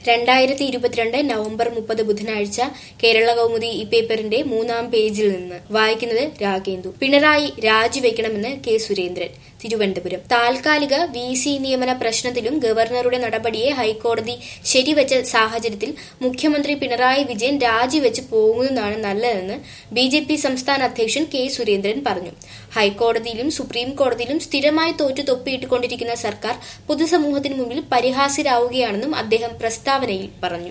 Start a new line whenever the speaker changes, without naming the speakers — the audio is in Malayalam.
രണ്ടായിരത്തി ഇരുപത്തിരണ്ട് നവംബർ മുപ്പത് ബുധനാഴ്ച കേരള കൗമുദി ഈ പേപ്പറിന്റെ മൂന്നാം പേജിൽ നിന്ന് വായിക്കുന്നത് രാഗേന്ദു പിണറായി രാജിവെക്കണമെന്ന് കെ സുരേന്ദ്രൻ തിരുവനന്തപുരം താൽക്കാലിക വി സി നിയമന പ്രശ്നത്തിലും ഗവർണറുടെ നടപടിയെ ഹൈക്കോടതി ശരിവച്ച സാഹചര്യത്തിൽ മുഖ്യമന്ത്രി പിണറായി വിജയൻ രാജിവെച്ച് പോകുന്നതാണ് നല്ലതെന്ന് ബി ജെ പി സംസ്ഥാന അധ്യക്ഷൻ കെ സുരേന്ദ്രൻ പറഞ്ഞു ഹൈക്കോടതിയിലും സുപ്രീം കോടതിയിലും സ്ഥിരമായി തോറ്റു തൊപ്പിയിട്ടുകൊണ്ടിരിക്കുന്ന സർക്കാർ പൊതുസമൂഹത്തിന് മുമ്പിൽ പരിഹാസ്യരാവുകയാണെന്നും അദ്ദേഹം പ്രസ്താവനയിൽ പറഞ്ഞു